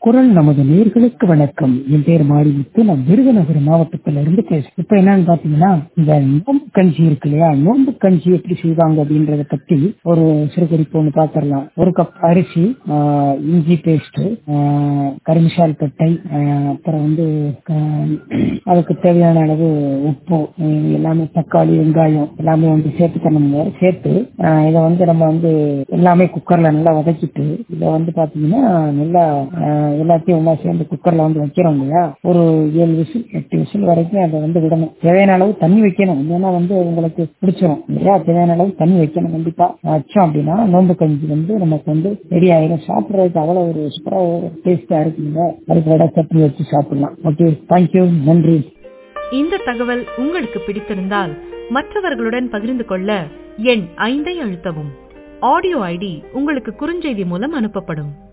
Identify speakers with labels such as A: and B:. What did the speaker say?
A: குரல் நமது நேர்களுக்கு வணக்கம் என் பேர் மாரிமுத்து நான் விருதுநகர் மாவட்டத்துல இருந்து பேசுறேன் இப்ப என்னன்னு பாத்தீங்கன்னா இந்த நோம்பு கஞ்சி இருக்கு இல்லையா நோம்பு கஞ்சி எப்படி செய்வாங்க அப்படின்றத பத்தி ஒரு சிறுகுறிப்பு ஒண்ணு பாத்திரலாம் ஒரு கப் அரிசி ஆஹ் இஞ்சி பேஸ்ட் கரிமிசால் பட்டை ஆஹ் அப்புறம் வந்து ஆஹ் அதுக்கு தேவையான அளவு உப்பு ஆஹ் எல்லாமே தக்காளி வெங்காயம் எல்லாமே வந்து சேர்த்து தரணும் சேர்த்து ஆஹ் இதை வந்து நம்ம வந்து எல்லாமே குக்கர்ல நல்லா வதக்கிட்டு இதை வந்து பாத்தீங்கன்னா நல்லா ஆஹ் எல்லாத்தையும் ஒண்ணா சேர்ந்து குக்கர்ல வந்து வைக்கிறோம் இல்லையா ஒரு ஏழு விசில் எட்டு விசில் வரைக்கும் அதை வந்து விடணும் தேவையான அளவு தண்ணி வைக்கணும் இல்லைன்னா வந்து உங்களுக்கு பிடிச்சிரும் இல்லையா தேவையான அளவு தண்ணி வைக்கணும் கண்டிப்பா வச்சோம் அப்படின்னா நோம்பு கஞ்சி வந்து நமக்கு வந்து ரெடி ஆயிடும் சாப்பிடுறதுக்கு அவ்வளவு ஒரு சூப்பரா ஒரு டேஸ்டா இருக்குங்க அதுக்கு விட சட்னி வச்சு சாப்பிடலாம் ஓகே தேங்க்யூ நன்றி
B: இந்த தகவல் உங்களுக்கு பிடித்திருந்தால் மற்றவர்களுடன் பகிர்ந்து கொள்ள எண் ஐந்தை அழுத்தவும் ஆடியோ ஐடி உங்களுக்கு குறுஞ்செய்தி மூலம் அனுப்பப்படும்